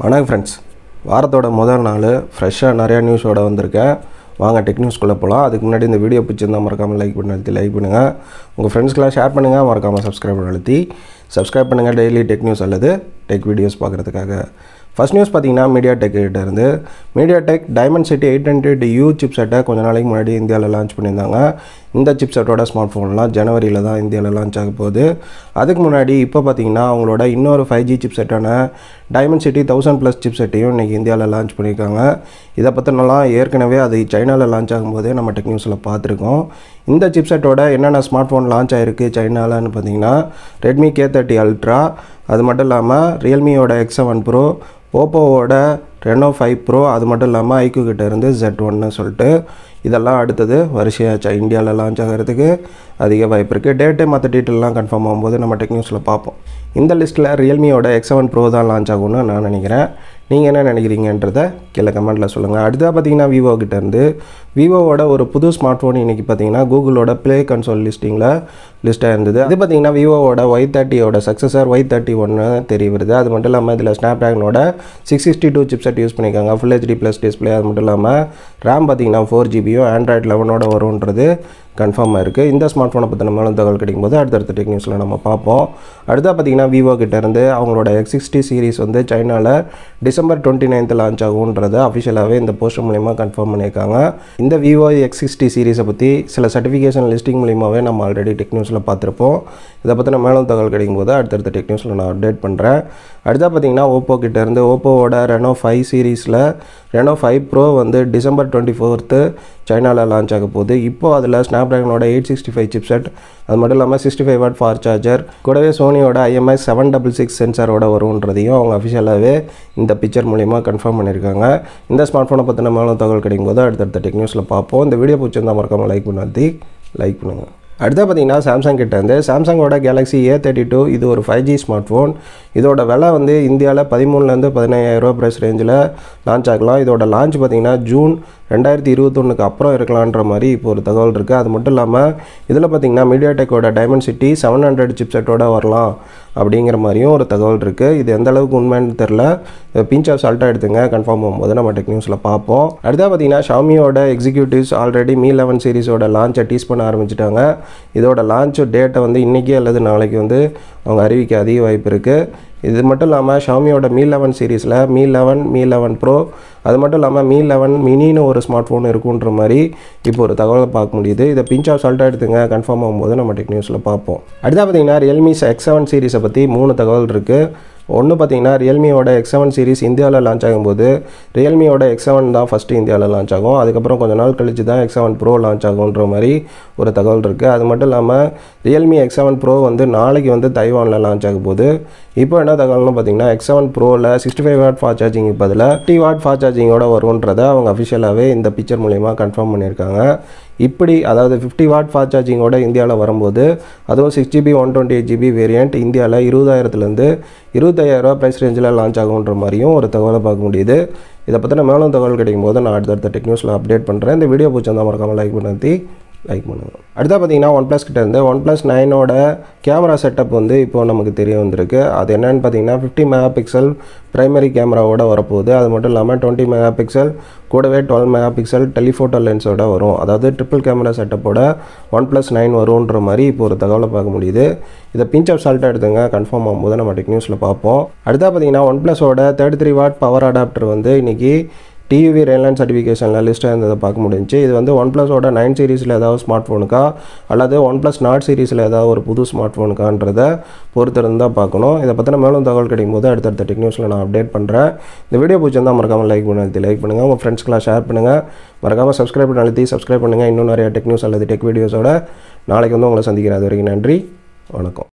வணக்கம் ஃப்ரெண்ட்ஸ் வாரத்தோட முதல் நாள் ஃப்ரெஷ்ஷாக நிறையா நியூஸோட வந்திருக்கேன் வாங்க டெக் நியூஸ்குள்ளே போகலாம் அதுக்கு முன்னாடி இந்த வீடியோ பிடிச்சிருந்தா மறக்காமல் லைக் பண்ணி அழுத்தி லைக் பண்ணுங்கள் உங்கள் ஃப்ரெண்ட்ஸ்க்கெலாம் ஷேர் பண்ணுங்கள் மறக்காமல் சப்ஸ்கிரைப் பண்ணி அழுத்தி சப்ஸ்கிரைப் பண்ணுங்கள் டெய்லி டெக் நியூஸ் அல்லது டெக் வீடியோஸ் பார்க்குறதுக்காக ஃபர்ஸ்ட் நியூஸ் பார்த்தீங்கன்னா மீடியா டெக் கிட்ட இருந்து MediaTek Dimensity eight hundred U chip செட்டை கொஞ்ச நாளைக்கு முன்னாடி இந்தியாவில் லான்ச் பண்ணியிருந்தாங்க இந்த சிப் செட்டோட ஸ்மார்ட் ஃபோன்லாம் ஜனவரியில் தான் இந்தியாவில் லான்ச் ஆக போகுது அதுக்கு முன்னாடி இப்போ பார்த்தீங்கன்னா அவங்களோட இன்னொரு ஃபைவ் ஜி சிப் செட்டான Dimensity thousand plus chip செட்டையும் இன்றைக்கி இந்தியாவில் லான்ச் பண்ணியிருக்காங்க இதை பற்றினலாம் ஏற்கனவே அது சைனாவில் லான்ச் ஆகும்போதே நம்ம டெக் நியூஸில் பார்த்துருக்கோம் இந்த சிப் செட்டோட என்னென்ன ஸ்மார்ட் ஃபோன் லான்ச் ஆகிருக்கு சைனாலன்னு பார்த்தீங்கன்னா ரெட்மி கே தேர்ட்டி அல்ட்ரா அது மட்டும் இல்லாமல் ரியல்மியோட எக்ஸ் செவன் ப்ரோ ஓப்போவோட ரெனோ ஃபைவ் ப்ரோ அது மட்டும் இல்லாமல் ஐக்கு கிட்ட இருந்து ஜெட் ஒன்னு சொல்லிட்டு இதெல்லாம் அடுத்தது வரிசையாக இந்தியாவில் லான்ச் ஆகிறதுக்கு அதிக வாய்ப்பு இருக்குது டேட்டு மற்ற டீட்டெயிலாம் கன்ஃபார்ம் ஆகும்போது நம்ம டெக் நியூஸில் பார்ப்போம் இந்த லிஸ்ட்டில் ரியல்மியோட எக்ஸ் செவன் ப்ரோ தான் லான்ச் ஆகும்னு நான் நினைக்கிறேன் நீங்கள் என்ன நினைக்கிறீங்கன்றத கீழே கமெண்ட்டில் சொல்லுங்கள் அடுத்ததாக பார்த்தீங்கன்னா விவோ கிட்டேருந்து விவோவோட ஒரு புது ஸ்மார்ட் ஃபோன் இன்றைக்கி பார்த்தீங்கன்னா கூகுளோட ப்ளே கன்சோல் லிஸ்டிங்கில் லிஸ்ட்டாக இருந்தது அது பார்த்தீங்கன்னா விவோவோட ஒய் தேர்ட்டியோட சக்ஸஸர் ஒய் தேர்ட்டி ஒன்று தெரிய வருது அது மட்டும் இல்லாமல் இதில் ஸ்னாப் ட்ராகனோட six sixty two chipset use பண்ணியிருக்காங்க ஃபுல் ஹெச்டி ப்ளஸ் டிஸ்பிளே அது மட்டும் இல்லாமல் ரேம் பார்த்தீங்கன்னா ஃபோர் ஜிபியும் ஆண்ட்ராய்ட் லெவனோட வரும்ன்றது கன்ஃபார்மாக இருக்குது இந்த ஸ்மார்ட் ஃபோனை பற்றின மேலும் தகவல் கிடைக்கும் போது அடுத்தடுத்த டெக் நியூஸில் நம்ம பார்ப்போம் அடுத்தா பார்த்தீங்கன்னா விவோ கிட்டேருந்து அவங்களோட எக்ஸ் சிக்ஸ்டி சீரிஸ் வந்து சைனாவில் டிசம்பர் டுவெண்ட்டி நைன்த் லான்ச் ஆகுன்றதை அஃபிஷியலாகவே இந்த போஸ்டர் மூலிமா கன்ஃபார்ம் பண்ணியிருக்காங்க இந்த விவோ எக்ஸ் சிக்ஸ்டி சீரிஸை பற்றி சில சர்டிஃபிகேஷன் லிஸ்டிங் மூலியமாகவே நம்ம ஆல்ரெடி டெக் நியூஸில் பார்த்துருப்போம் இதை பற்றின மேலும் தகவல் கிடைக்கும் போது அடுத்தடுத்த டெக் நியூஸில் நான் அப்டேட் பண்ணுறேன் அடுத்தா பார்த்தீங்கன்னா ஓப்போ கிட்டேருந்து ஓப்போவோட ரெனோ ஃபைவ் சீரீஸில் ரெனோ ஃபைவ் ப்ரோ வந்து டிசம்பர் டுவெண்ட்டி ஃபோர்த்து சைனாவில் லான்ச் ஆக போகுது இப்போ அதில் ஸ்னாப் ட்ராகனோட எயிட் சிக்ஸ்டி ஃபைவ் சிப்செட் அது மட்டும் இல்லாமல் sixty five watt for charger கூடவே சோனியோட ஐஎம்எஸ் செவன் டபுள் சிக்ஸ் சென்சாரோட வரும்ன்றதையும் அவங்க அஃபிஷியலாகவே இந்த பிக்சர் மூலிமா கன்ஃபார்ம் பண்ணியிருக்காங்க இந்த ஸ்மார்ட் ஃபோனை பற்றின மேலும் தகவல் கிடைக்கும் போது அடுத்தடுத்த டெக் நியூஸில் பார்ப்போம் இந்த வீடியோ பிடிச்சிருந்தா மறக்காமல் லைக் பண்ணாதி லைக் பண்ணுங்கள் அடுத்து பார்த்தீங்கன்னா சாம்சங் கிட்ட இருந்து சாம்சங்கோட கேலக்ஸி ஏ தேர்ட்டி டூ இது ஒரு ஃபைவ் ஜி ஸ்மார்ட் ஃபோன் இதோட விலை வந்து இந்தியாவில் பதிமூணுலேருந்து பதினையாயிரரூவா ப்ரைஸ் ரேஞ்சில் லான்ச் ஆகலாம் இதோட லான்ச் பார்த்தீங்கன்னா ஜூன் ரெண்டாயிரத்தி இருபத்தொன்னுக்கு அப்புறம் இருக்கலான்ற மாதிரி இப்போ ஒரு தகவல் இருக்குது அது மட்டும் இல்லாமல் இதில் பார்த்தீங்கன்னா மீடியா டெக்கோட டைமண்ட் சிட்டி செவன் ஹண்ட்ரட் சிப்செட்டோட வரலாம் அப்படிங்கிற மாதிரியும் ஒரு தகவல் இருக்குது இது எந்த அளவுக்கு உண்மைன்னு தெரில பிஞ்ச் ஆஃப் சால்ட்டாக எடுத்துங்க கன்ஃபார்ம் ஆகும்போது நம்ம டெக் நியூஸில் பார்ப்போம் அடுத்தா பார்த்தீங்கன்னா ஷாமியோட எக்ஸிக்யூட்டிவ்ஸ் ஆல்ரெடி மீ லெவன் சீரிஸோட லான்ச்சை டீஸ் பண்ண ஆரம்பிச்சிட்டாங்க இதோட லான்ச் டேட்டை வந்து இன்றைக்கி அல்லது நாளைக்கு வந்து அவங்க அறிவிக்க அதிக வாய்ப்பு இருக்குது இது மட்டும் இல்லாமல் ஷாமியோட மீ லெவன் சீரீஸில் Mi eleven Mi eleven pro அது மட்டும் இல்லாமல் மீ லெவன் மினின்னு ஒரு ஸ்மார்ட் ஃபோன் இருக்குன்ற மாதிரி இப்போ ஒரு தகவலை பார்க்க முடியுது இதை பிஞ்ச் ஆஃப் சால்ட்டாக எடுத்துங்க கன்ஃபார்ம் ஆகும்போது நம்ம டெக் நியூஸில் பார்ப்போம் அடுத்தா பார்த்தீங்கன்னா ரியல்மி எக்ஸ் செவன் சீரீஸை பற்றி மூணு தகவல் இருக்குது ஒன்று பார்த்தீங்கன்னா ரியல்மியோட எக்ஸ் செவன் சீரிஸ் இந்தியாவில் லான்ச் ஆகும்போது ரியல்மியோட எக்ஸ் செவன் தான் ஃபஸ்ட்டு இந்தியாவில் லான்ச் ஆகும் அதுக்கப்புறம் கொஞ்ச நாள் கழிச்சு தான் எக்ஸ் செவன் ப்ரோ லான்ச் ஆகுன்ற மாதிரி ஒரு தகவல் இருக்குது அது மட்டும் இல்லாமல் ரியல்மி எக்ஸ் செவன் ப்ரோ வந்து நாளைக்கு வந்து தைவானில் லான்ச் ஆக போகுது இப்போ என்ன தகவல்னு பார்த்தீங்கன்னா எக்ஸ் செவன் ப்ரோவில் sixty five watt fast charging பதில் ஃபிஃப்டி வாட் ஃபாஸ்ட் சார்ஜிங்கோட வரும்ன்றதை அவங்க அஃபிஷியலாகவே இந்த பிக்சர் மூலிமா கன்ஃபார்ம் பண்ணியிருக்காங்க இப்படி அதாவது ஃபிஃப்டி வாட் ஃபாஸ்ட் சார்ஜிங்கோட இந்தியாவில் வரும்போது அதுவும் six GB one twenty eight GB variant இந்தியாவில் இருபதாயிரத்துலேருந்து இருபத்தாயிரரூவா ப்ரைஸ் ரேஞ்சில் லான்ச் ஆகுன்ற மாதிரியும் ஒரு தகவலை பார்க்க முடியுது இதை பற்றின மேலும் தகவல் கிடைக்கும் போது நான் அடுத்தடுத்த டெக் நியூஸில் அப்டேட் பண்ணுறேன் இந்த வீடியோ பிடிச்சிருந்தா மறக்காமல் லைக் பண்ணி லைக் பண்ணுங்கள் அடுத்தா பார்த்தீங்கன்னா ஒன் ப்ளஸ் கிட்ட இருந்து ஒன் ப்ளஸ் நைனோட கேமரா செட்டப் வந்து இப்போ நமக்கு தெரிய வந்திருக்கு அது என்னென்னு பார்த்தீங்கன்னா ஃபிஃப்டி மெகா பிக்சல் ப்ரைமரி கேமராவோட வரப்போகுது அது மட்டும் இல்லாமல் டுவெண்ட்டி மெகா பிக்சல் கூடவே டுவெல் மெகா பிக்சல் டெலிஃபோட்டோ லென்ஸோட வரும் அதாவது ட்ரிப்பிள் கேமரா செட்டப்போட ஒன் ப்ளஸ் நைன் வரும்ன்ற மாதிரி இப்போ ஒரு தகவலை பார்க்க முடியுது இதை பிஞ்ச் ஆஃப் சால்ட்டாக எடுத்துங்க கன்ஃபார்ம் ஆகும்போது நம்ம டெக் நியூஸில் பார்ப்போம் அடுத்தா பார்த்தீங்கன்னா ஒன் ப்ளஸோட thirty three watt power adapter வந்து இன்றைக்கி டிவி ரேலைன் சர்டிஃபிகேஷனில் லிஸ்ட்டாக இருந்ததை பார்க்க முடிஞ்சுச்சு இது வந்து ஒன் ப்ளஸோட நைன் சீரீஸில் ஏதாவது ஸ்மார்ட் ஃபோனுக்கா அல்லது ஒன் ப்ளஸ் நாட் சீரீஸில் ஏதாவது ஒரு புது ஸ்மார்ட் ஃபோனுக்கான்றதை பொறுத்திருந்து தான் பார்க்கணும் இதை பற்றின மேலும் தகவல் கிடைக்கும் போது அடுத்தடுத்த டெக் நியூஸில் நான் அப்டேட் பண்ணுறேன் இந்த வீடியோ பிடிச்சிருந்தா மறக்காமல் லைக் பண்ணி அழுத்தி லைக் பண்ணுங்கள் உங்கள் ஃப்ரெண்ட்ஸ்க்கெலாம் ஷேர் பண்ணுங்கள் மறக்காமல் சப்ஸ்கிரைப் பண்ணி அழுத்தி சப்ஸ்கிரைப் பண்ணுங்கள் இன்னும் நிறைய டெக் நியூஸ் அல்லது டெக் வீடியோஸோட நாளைக்கு வந்து உங்களை சந்திக்கிறேன் அது வரைக்கும் நன்றி வணக்கம்